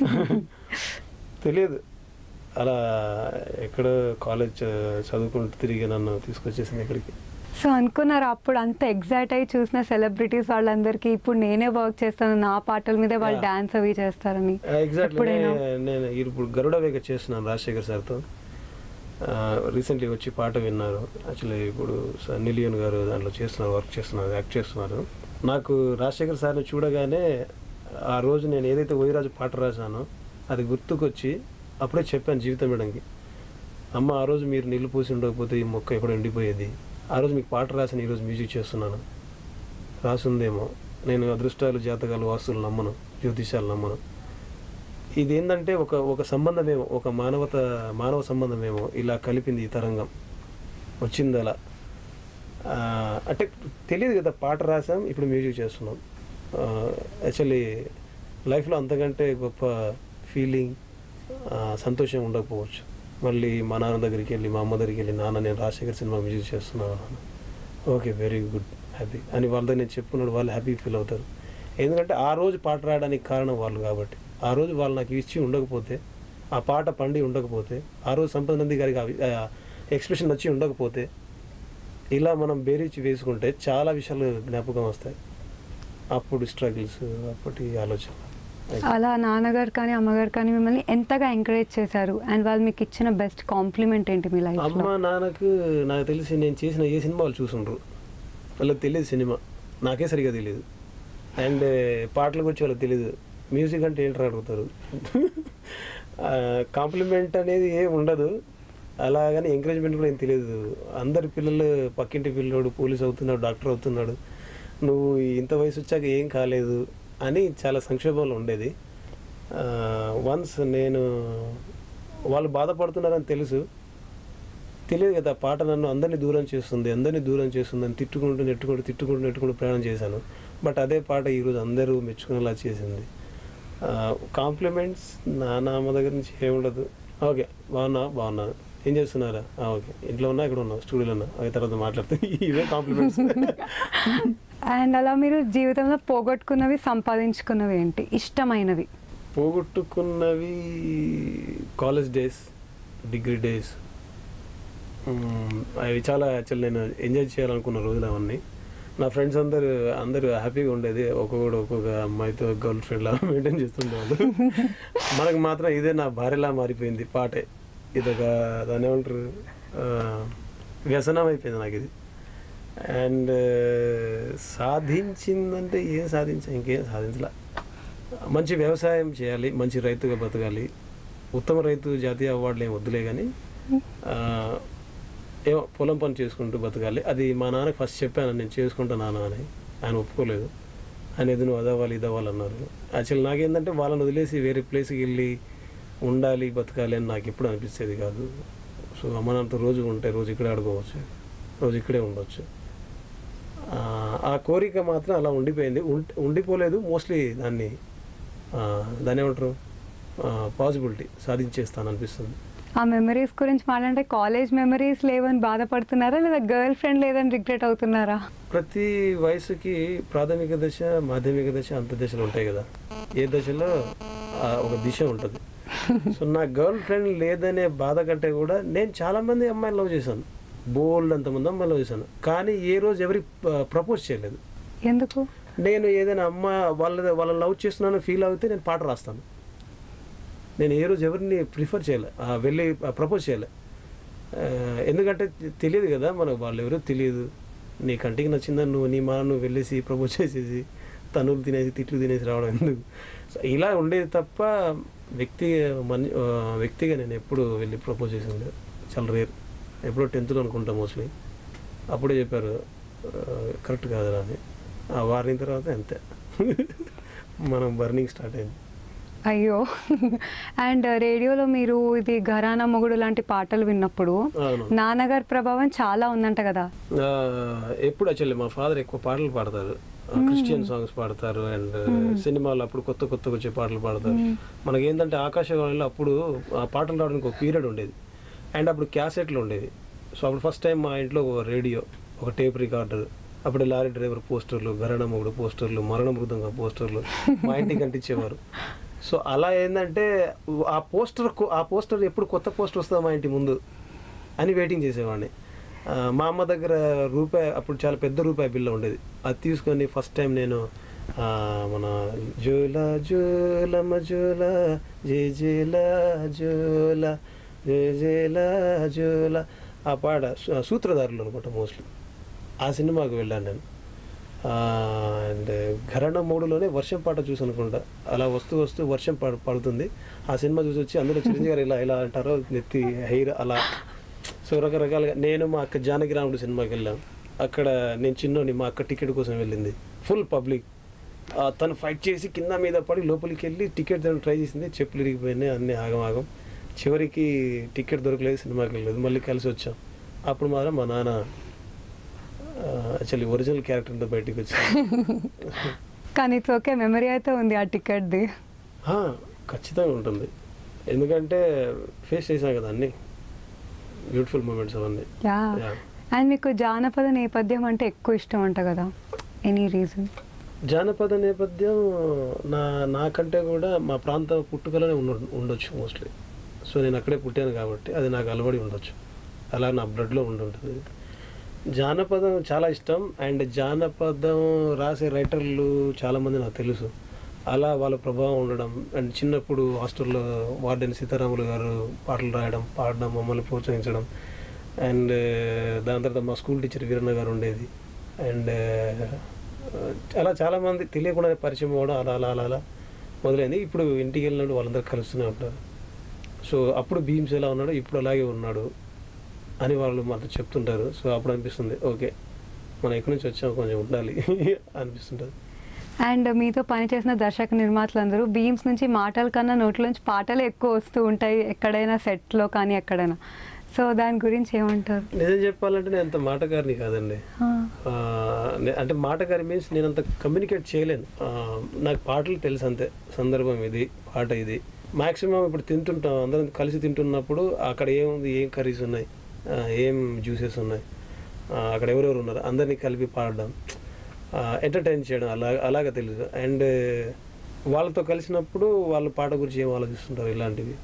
తెలియదు అలా ఎక్కడ కాలేజ్ చదువుకుంటూ తిరిగి నన్ను తీసుకొచ్చేసింది ఇక్కడికి
సో అనుకున్నారు అప్పుడు అంత ఎగ్జైట్ అయ్యి చూసిన సెలబ్రిటీస్ వాళ్ళందరికీ ఇప్పుడు నేనే వర్క్ చేస్తాను నా పాటల మీదే వాళ్ళు
Yeah.
డాన్స్ అవి చేస్తారని
ఎగ్జాక్ట్లీ
ఎప్పుడైనా?
నేను ఇప్పుడు గరుడ వేగ చేస్తున్నాను రాజశేఖర్ సార్తో రీసెంట్లీ వచ్చి పాట విన్నారు యాక్చువల్లీ ఇప్పుడు సన్నీ లియోన్ గారు దాంట్లో చేస్తున్నారు వర్క్ చేస్తున్నారు యాక్ట్ చేస్తున్నారు నాకు రాజశేఖర్ సార్ని చూడగానే ఆ రోజు నేను ఏదైతే ఓయిరాజు పాట రాశానో అది గుర్తుకొచ్చి అప్పుడే చెప్పాను జీవితం మేడంకి అమ్మ ఆ రోజు మీరు నీళ్లు పూసి ఉండకపోతే ఈ మొక్క ఎక్కడ ఎండిపోయేది ఆ రోజు మీకు పాట రాసిన ఈరోజు మ్యూజిక్ చేస్తున్నాను రాసుందేమో నేను అదృష్టాలు జాతకాలు వాస్తులు నమ్మను జ్యోతిషాలు నమ్మను ఇది ఏంటంటే ఒక ఒక సంబంధమేమో ఒక మానవత మానవ సంబంధమేమో ఇలా కలిపింది ఈ తరంగం వచ్చింది అలా ఆ, అంటే తెలియదు కదా పాట రాసాం ఇప్పుడు మ్యూజిక్ చేస్తున్నాం యాక్చువల్లీ లైఫ్లో అంతకంటే గొప్ప ఫీలింగ్ సంతోషం ఉండకపోవచ్చు మళ్ళీ మా నాన్న దగ్గరికి వెళ్ళి మా అమ్మ దగ్గరికి వెళ్ళి నాన్న నేను రాజశేఖర్ సినిమా మ్యూజిక్ చేస్తున్నాను ఓకే వెరీ గుడ్ హ్యాపీ అని వాళ్ళతో నేను చెప్పుకున్నాడు వాళ్ళు హ్యాపీ ఫీల్ అవుతారు ఎందుకంటే ఆ రోజు పాట రాయడానికి కారణం వాళ్ళు కాబట్టి ఆ రోజు వాళ్ళు నాకు ఇచ్చి ఉండకపోతే ఆ పాట పండి ఉండకపోతే ఆ రోజు సంపద నంది గారికి ఎక్స్ప్రెషన్ నచ్చి ఉండకపోతే ఇలా మనం బేరీచి వేసుకుంటే చాలా విషయాలు జ్ఞాపకం వస్తాయి అప్పుడు స్ట్రగుల్స్ అప్పటి ఆలోచన
అలా నాన్నగారు కానీ అమ్మగారు కానీ మిమ్మల్ని ఎంతగా ఎంకరేజ్ చేశారు అండ్ వాళ్ళు మీకు ఇచ్చిన బెస్ట్ కాంప్లిమెంట్ ఏంటి మీ లైఫ్
అమ్మ
లో
నాన్నకు నాకు తెలిసి నేను చేసిన ఏ సినిమా వాళ్ళు చూసుండ్రు వాళ్ళకి తెలియదు సినిమా నాకే సరిగా తెలియదు అండ్ పాటల గురించి వాళ్ళకి తెలియదు మ్యూజిక్ అంటే ఏంటని అడుగుతారు కాంప్లిమెంట్ అనేది ఏం ఉండదు అలాగని ఎంకరేజ్మెంట్ కూడా ఏం తెలియదు అందరి పిల్లలు పక్కింటి పిల్లోడు పోలీస్ అవుతున్నాడు డాక్టర్ అవుతున్నాడు నువ్వు ఇంత వయసు వచ్చాక ఏం కాలేదు అని చాలా సంక్షోభంలో ఉండేది వన్స్ నేను వాళ్ళు బాధపడుతున్నారని తెలుసు తెలియదు కదా పాట నన్ను అందరినీ దూరం చేస్తుంది అందరినీ దూరం చేస్తుంది అని తిట్టుకుంటూ నెట్టుకుంటూ తిట్టుకుంటూ నెట్టుకుంటూ ప్రయాణం చేశాను బట్ అదే పాట ఈరోజు అందరూ మెచ్చుకునేలా చేసింది కాంప్లిమెంట్స్ నా నామ దగ్గర నుంచి ఏముండదు ఓకే బాగున్నా బాగున్నాను ఏం చేస్తున్నారా "ఆ, ఓకే ఇంట్లో ఉన్నా ఇక్కడ ఉన్నా స్టూడియోలో ఉన్నా అవి తర్వాత మాట్లాడితే ఇవే కాంప్లిమెంట్స్
అండ్ అలా మీరు జీవితంలో పోగొట్టుకున్నవి సంపాదించుకున్నవి ఏంటి ఇష్టమైనవి
పోగొట్టుకున్నవి కాలేజ్ డేస్ డిగ్రీ డేస్ అవి చాలా యాక్చువల్ నేను ఎంజాయ్ చేయాలనుకున్న రోజులు అవన్నీ నా ఫ్రెండ్స్ అందరు అందరూ హ్యాపీగా ఉండేది ఒక్కొక్కడు ఒక్కొక్క అమ్మాయితో గర్ల్ ఫ్రెండ్ లా మెయింటైన్ చేస్తుండేవాళ్ళు మనకు మాత్రం ఇదే నా భార్యలా మారిపోయింది పాటే ఇదొక దాని ఏమంటారు ఆ, వ్యసనం అయిపోయింది నాకు ఇది అండ్ సాధించిందంటే ఏం సాధించా ఇంకేం సాధించలే మంచి వ్యవసాయం చేయాలి మంచి రైతుగా బతకాలి ఉత్తమ రైతు జాతీయ అవార్డులు ఏం వద్దులే కానీ ఆ, ఏమో పొలం పని చేసుకుంటూ బతకాలి అది మా నాన్నకి ఫస్ట్ చెప్పాను నేను చేసుకుంటా నాన్న అని ఆయన ఒప్పుకోలేదు ఆయన ఏదో నువ్వు అదవ్వాలి ఇది అవ్వాలి అన్నారు యాక్చువల్ నాకేంటంటే వాళ్ళని వదిలేసి వేరే ప్లేస్కి వెళ్ళి ఉండాలి బతకాలి అని నాకు ఎప్పుడు అనిపించేది కాదు సో అమ్మ నాన్నతో రోజు ఉంటే రోజు ఇక్కడే ఆడుకోవచ్చు రోజు ఇక్కడే ఉండొచ్చు ఆ, ఆ కోరిక మాత్రం అలా ఉండిపోయింది ఉండి- ఉండిపోలేదు మోస్ట్లీ దాన్ని ఆ, దాన్ని ఏమంటారు పాసిబిలిటీ సాధించేస్తాను అనిపిస్తుంది
ఆ మెమరీస్ గురించి మాట్లాడంటే కాలేజ్ మెమరీస్ లేవని బాధపడుతున్నారా లేదా గర్ల్ ఫ్రెండ్ లేదని రిగ్రెట్ అవుతున్నారా
ప్రతి వయసుకి ప్రాథమిక దశ మాధ్యమిక దశ అంత దశలు ఉంటాయి కదా ఏ దశలో ఆ, ఒక దిశ ఉంటుంది సో నా గర్ల్ ఫ్రెండ్ లేదనే బాధ కంటే కూడా నేను చాలా మంది అమ్మాయిలు లవ్ చేశాను బోల్డ్ అంతమంది అమ్మాయిలు లవ్ చేశాను కానీ ఏ రోజు ఎవరి ప్రపోజ్ చేయలేదు
ఎందుకు
నేను ఏదైనా అమ్మ వాళ్ళ వాళ్ళని లవ్ చేస్తున్నాను ఫీల్ అవుతే నేను పాట రాస్తాను నేను ఏ రోజు ఎవరిని ప్రిఫర్ చేయలే ఆ, వెళ్ళి ప్రపోజ్ చేయలే ఆ, ఎందుకంటే తెలియదు కదా మనకు వాళ్ళు ఎవరో తెలియదు నీ కంటికి నచ్చిందని నువ్వు నీ మా నువ్వు వెళ్ళేసి ప్రపోజ్ చేసేసి తనులు తినేసి తిట్లు తినేసి రావడం ఎందుకు సో ఇలా ఉండేది తప్ప వ్యక్తి మని ఆ, వ్యక్తిగా నేను ఎప్పుడు వెళ్ళి ప్రపోజ్ చేసింది చాలా రేర్ ఎప్పుడో టెన్త్లో అనుకుంటా మోస్ట్లీ అప్పుడే చెప్పారు కరెక్ట్ కాదురా అని ఆ వారిన తర్వాత అంతే మనం బర్నింగ్ స్టార్ట్ అయింది
అయ్యో అండ్ రేడియోలో మీరు ఇది ఘరానా మొగుడు లాంటి పాటలు విన్నప్పుడు
అవును
నాన్నగారి ప్రభావం చాలా ఉందంట కదా
ఆ, ఎప్పుడు యాక్చువల్లీ మా ఫాదర్ ఎక్కువ పాటలు పాడతారు క్రిస్టియన్ సాంగ్స్ పాడతారు అండ్ సినిమాలు అప్పుడు కొత్త కొత్తగా వచ్చే పాటలు పాడతారు మనకి ఏంటంటే ఆకాశవాణిలో అప్పుడు ఆ పాటలు రావడానికి ఒక పీరియడ్ ఉండేది అండ్ అప్పుడు క్యాసెట్లు ఉండేవి సో అప్పుడు ఫస్ట్ టైం మా ఇంట్లో ఒక రేడియో ఒక టేప్ రికార్డర్ అప్పుడు లారీ డ్రైవర్ పోస్టర్లు గరణ మొగుడు పోస్టర్లు మరణ మృదంగా పోస్టర్లు మా ఇంటికి అంటించేవారు సో అలా ఏంటంటే ఆ పోస్టర్ ఆ పోస్టర్ ఎప్పుడు కొత్త పోస్టర్ వస్తుందా మా ఇంటి ముందు అని వెయిటింగ్ చేసేవాడిని ఆ, మా అమ్మ దగ్గర రూపాయి అప్పుడు చాలా పెద్ద రూపాయి బిల్ల ఉండేది అది తీసుకొని ఫస్ట్ టైం నేను ఆ, మన జోల జోలమ్మ జోల జే జేల జోల జే జేల జోల ఆ పాట సూ- సూత్రధారులు అనుకుంటా మోస్ట్లీ ఆ సినిమాకు వెళ్ళాను నేను అండ్ ఘరణ మూడులోనే వర్షం పాట చూసి అనుకుంటా అలా వస్తూ వస్తూ వర్షం పడ పడుతుంది ఆ సినిమా చూసి వచ్చి అందులో చిరంజీవి గారు ఇలా ఇలా అంటారో నెత్తి హెయిర్ అలా సో రకరకాలుగా నేను మా అక్క జానకి రాముడు సినిమాకి వెళ్ళాం అక్కడ నేను చిన్నోని మా అక్క టికెట్ కోసం వెళ్ళింది ఫుల్ పబ్లిక్ తను ఫైట్ చేసి కింద మీద పడి లోపలికి వెళ్ళి టికెట్ దాన్ని ట్రై చేసింది చెప్పులు ఇరిగిపోయినాయి అన్నీ ఆగం ఆగం చివరికి టికెట్ దొరకలేదు సినిమాకి వెళ్ళలేదు మళ్ళీ కలిసి వచ్చాం అప్పుడు మాత్రం మా నాన్న యాక్చువల్లీ ఒరిజినల్ క్యారెక్టర్తో బయటికి వచ్చాను
కానీ ఇట్స్ ఓకే మెమరీ అయితే ఉంది ఆ టికెట్ది
ఆ, ఖచ్చితంగా ఉంటుంది ఎందుకంటే ఫేస్ చేసాం కదా అన్ని బ్యూటిఫుల్ మూమెంట్స్ అవన్నీ
యా
Yeah.
అండ్ మీకు జానపద నేపథ్యం అంటే ఎక్కువ ఇష్టం అంట కదా ఎనీ రీజన్
జానపద నేపథ్యం నా నాకంటే కూడా మా ప్రాంత పుట్టుకలోనే ఉండ ఉండొచ్చు మోస్ట్లీ సో నేను అక్కడే పుట్టాను కాబట్టి అది నాకు అలవడి ఉండొచ్చు అలా నా బ్లడ్లో ఉండుంటుంది జానపదం చాలా ఇష్టం అండ్ జానపదం రాసే రైటర్లు చాలామంది నాకు తెలుసు అలా వాళ్ళ ప్రభావం ఉండడం అండ్ చిన్నప్పుడు హాస్టల్లో వార్డెన్ సీతారాములు గారు పాటలు రాయడం పాడడం మమ్మల్ని ప్రోత్సహించడం అండ్ దాని తర్వాత మా స్కూల్ టీచర్ వీరన్న గారు ఉండేది అండ్ అలా చాలామంది తెలియకుండానే పరిచయం అవ్వడం అలా అలా అలా అలా మొదలైంది ఇప్పుడు ఇంటికి వెళ్ళినప్పుడు వాళ్ళందరూ కలుస్తూనే ఉంటారు సో అప్పుడు భీమ్స్ ఎలా ఉన్నాడో ఇప్పుడు అలాగే ఉన్నాడు అని వాళ్ళు మాతో చెప్తుంటారు సో అప్పుడు అనిపిస్తుంది ఓకే మనం ఎక్కడి నుంచి వచ్చాం కొంచెం ఉండాలి అనిపిస్తుంటుంది
అండ్ మీతో పనిచేసిన దర్శక నిర్మాతలందరూ బీమ్స్ నుంచి మాటల కన్నా నోట్ల నుంచి పాటలు ఎక్కువ వస్తూ ఉంటాయి ఎక్కడైనా సెట్లో కానీ ఎక్కడైనా సో దాని గురించి ఏమంటారు
నిజం చెప్పాలంటే నేను అంత మాటగారిని కాదండి
ఆ,
ఆ, నే- అంటే మాటగారి మీన్స్ నేను అంత కమ్యూనికేట్ చేయలేను ఆ, నాకు పాటలు తెలుసు అంతే సందర్భం ఇది పాట ఇది మాక్సిమం ఇప్పుడు తింటుంటాం అందరం కలిసి తింటున్నప్పుడు అక్కడ ఏముంది ఏం కర్రీస్ ఉన్నాయి ఆ, ఏం జ్యూసెస్ ఉన్నాయి ఆ, అక్కడ ఎవరెవరు ఉన్నారు అందరినీ కలిపి పాడడం ఎంటర్టైన్ చేయడం అలా అలాగ తెలుసు అండ్ వాళ్ళతో కలిసినప్పుడు వాళ్ళ పాట గురించి ఏం ఆలోచిస్తుంటారు ఇలాంటివి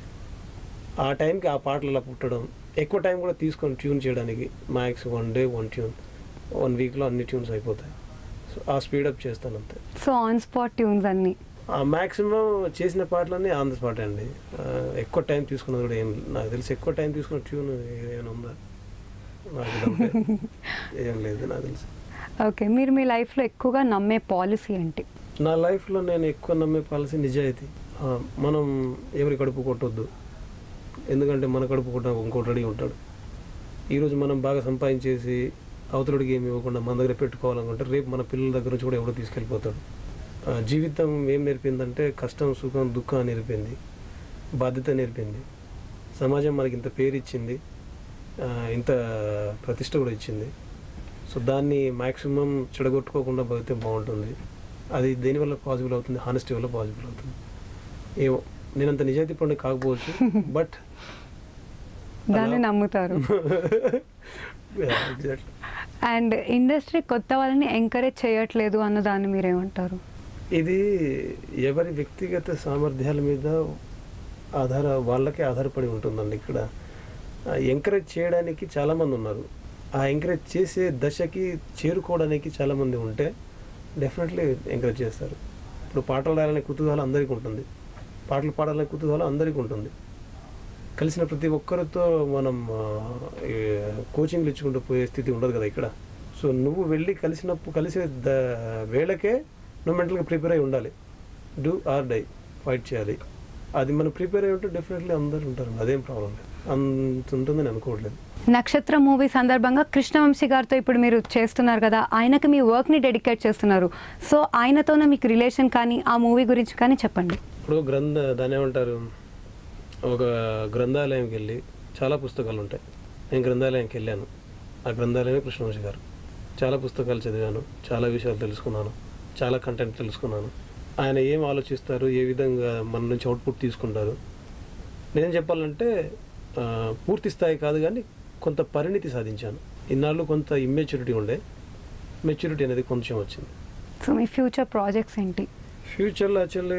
ఆ టైంకి ఆ పాటలు అలా పుట్టడం ఎక్కువ టైం కూడా తీసుకొని ట్యూన్ చేయడానికి max one day one tune one వీక్లో అన్ని ట్యూన్స్ అయిపోతాయి సో ఆ స్పీడప్ చేస్తాను అంతే
సో ఆన్ స్పాట్ ట్యూన్స్ అన్ని
ఆ మ్యాక్సిమం చేసిన పాటలన్నీ ఆన్ ద స్పాట్ అండి ఆ, ఎక్కువ టైం తీసుకున్నది కూడా ఏం నాకు తెలిసి ఎక్కువ టైం తీసుకున్న ట్యూన్ ఏమైనా ఉందా నాకు డౌటే. ఏం లేదు నాకు తెలిసి
ఓకే మీరు మీ లైఫ్లో ఎక్కువగా నమ్మే పాలసీ ఏంటి
నా లైఫ్లో నేను ఎక్కువ నమ్మే పాలసీ నిజాయితీ ఆ, మనం ఎవరి కడుపు కొట్టొద్దు ఎందుకంటే మన కడుపు కొట్టడానికి ఇంకోటి రెడీ ఉంటాడు ఈరోజు మనం బాగా సంపాదించేసి అవతలుడికి ఏమి ఇవ్వకుండా మన దగ్గర పెట్టుకోవాలనుకుంటే రేపు మన పిల్లల దగ్గర నుంచి కూడా ఎవడో తీసుకెళ్ళిపోతాడు ఆ, జీవితం ఏం నేర్పిందంటే కష్టం సుఖం దుఃఖం నేర్పింది బాధ్యత నేర్పింది సమాజం మనకి ఇంత పేరు ఇచ్చింది ఆ, ఇంత ప్రతిష్ట కూడా ఇచ్చింది సో దాన్ని మ్యాక్సిమం చెడగొట్టుకోకుండా బతికితే బాగుంటుంది అది దేనివల్ల పాసిబుల్ అవుతుంది హానెస్టీ వల్ల పాసిబుల్ అవుతుంది ఏమో నేనంత నిజాయితీ పండుగ కాకపోవచ్చు బట్
దాన్ని నమ్ముతారు
ఎగ్జాక్ట్లీ
అండ్ ఇండస్ట్రీ కొత్త వాళ్ళని ఎంకరేజ్ చేయట్లేదు అన్న దాన్ని మీరేమంటారు
ఇది ఎవరి వ్యక్తిగత సామర్థ్యాల మీద ఆధార వాళ్ళకే ఆధారపడి ఉంటుందండి ఇక్కడ ఎంకరేజ్ చేయడానికి చాలామంది ఉన్నారు ఆ ఎంకరేజ్ చేసే దశకి చేరుకోవడానికి చాలామంది ఉంటే డెఫినెట్లీ ఎంకరేజ్ చేస్తారు ఇప్పుడు పాటలు రాయాలనే కుతూహలం అందరికీ ఉంటుంది పాటలు పాడాలనే కుతూహలం అందరికీ ఉంటుంది కలిసిన ప్రతి ఒక్కరితో మనం ఆ, ఈ కోచింగ్లు ఇచ్చుకుంటూ పోయే స్థితి ఉండదు కదా ఇక్కడ సో నువ్వు వెళ్ళి కలిసినప్పుడు కలిసే ద వేళకే నువ్వు మెంటల్గా ప్రిపేర్ అయి ఉండాలి డూ ఆర్ డై ఫైట్ చేయాలి అది మనం ప్రిపేర్ అయి ఉంటే డెఫినెట్లీ అందరు ఉంటారు అదేం ప్రాబ్లం లేదు అంత ఉంటుందని అనుకోవట్లేదు
నక్షత్ర మూవీ సందర్భంగా కృష్ణవంశీ గారితో ఇప్పుడు మీరు చేస్తున్నారు కదా ఆయనకి మీ వర్క్ని డెడికేట్ చేస్తున్నారు సో ఆయనతోనే మీకు రిలేషన్ కానీ ఆ మూవీ గురించి కానీ చెప్పండి
ఇప్పుడు గ్రంథ దాన్ని ఏమంటారు ఒక గ్రంథాలయంకి వెళ్ళి చాలా పుస్తకాలు ఉంటాయి నేను గ్రంథాలయంకి వెళ్ళాను ఆ గ్రంథాలయమే కృష్ణవంశీ గారు చాలా పుస్తకాలు చదివాను చాలా విషయాలు తెలుసుకున్నాను చాలా కంటెంట్ తెలుసుకున్నాను ఆయన ఏం ఆలోచిస్తారు ఏ విధంగా మన నుంచి అవుట్పుట్ తీసుకుంటారు నేను చెప్పాలంటే ఆ, పూర్తి స్థాయి కాదు కానీ కొంత పరిణితి సాధించాను ఇన్నాళ్ళు కొంత ఇమ్మెచ్యూరిటీ ఉండే మెచ్యూరిటీ అనేది కొంచెం వచ్చింది
సో మీ ఫ్యూచర్ ప్రాజెక్ట్స్ ఏంటి
ఫ్యూచర్లో యాక్చువల్లీ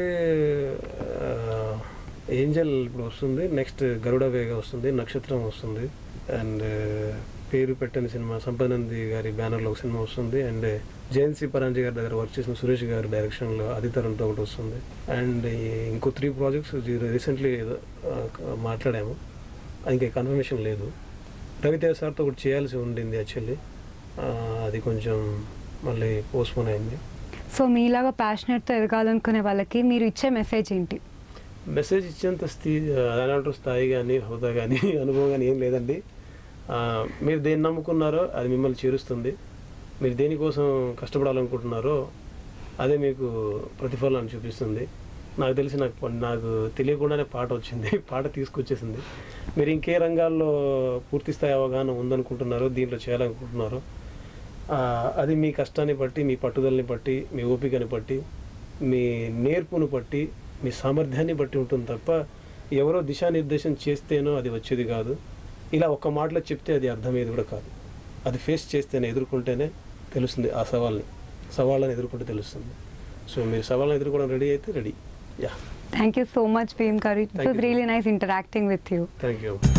ఏంజల్ ఇప్పుడు వస్తుంది నెక్స్ట్ గరుడ వేగ వస్తుంది నక్షత్రం వస్తుంది అండ్ పేరు పెట్టని సినిమా సంపదనంది గారి బ్యానర్లో ఒక సినిమా వస్తుంది అండ్ జయంతి పరాంజీ గారి దగ్గర వర్క్ చేసిన సురేష్ గారి డైరెక్షన్లో అదితరంతో ఒకటి వస్తుంది అండ్ ఇంకో త్రీ ప్రాజెక్ట్స్ రీసెంట్లీ మాట్లాడాము అది ఇంకా కన్ఫర్మేషన్ లేదు రవితేజ సార్తో ఒకటి చేయాల్సి ఉండింది యాక్చువల్లీ అది కొంచెం మళ్ళీ పోస్ట్పోన్ అయింది
సో మీలాగా ప్యాషనెట్తో ఎదగాలనుకునే వాళ్ళకి మీరు ఇచ్చే మెసేజ్ ఏంటి
మెసేజ్ ఇచ్చేంత స్థి అలాంటి స్థాయి కానీ హోదా కానీ అనుభవం కానీ ఏం లేదండి ఆ, మీరు దేన్ని నమ్ముకున్నారో అది మిమ్మల్ని చేరుస్తుంది మీరు దేనికోసం కష్టపడాలనుకుంటున్నారో అదే మీకు ప్రతిఫలాన్ని చూపిస్తుంది నాకు తెలిసి నాకు ప- నాకు తెలియకుండానే పాట వచ్చింది పాట తీసుకొచ్చేసింది మీరు ఇంకే రంగాల్లో పూర్తి స్థాయి అవగాహన ఉందనుకుంటున్నారో దీంట్లో చేయాలనుకుంటున్నారో ఆ, అది మీ కష్టాన్ని బట్టి మీ పట్టుదలని బట్టి మీ ఓపికని బట్టి మీ నేర్పును బట్టి మీ సామర్థ్యాన్ని బట్టి ఉంటుంది తప్ప ఎవరో దిశానిర్దేశం చేస్తేనో అది వచ్చేది కాదు ఇలా ఒక్క మాటలో చెప్తే అది అర్థమయ్యేది కూడా కాదు అది ఫేస్ చేస్తేనే ఎదుర్కొంటేనే తెలుస్తుంది ఆ సవాల్ని సవాళ్ళని ఎదుర్కొంటే తెలుస్తుంది సో మీరు సవాళ్ళని ఎదుర్కోవడం రెడీ అయితే ready yeah
thank you so much Bheem గారు it
Thank
was
you.
Really nice interacting with you
thank you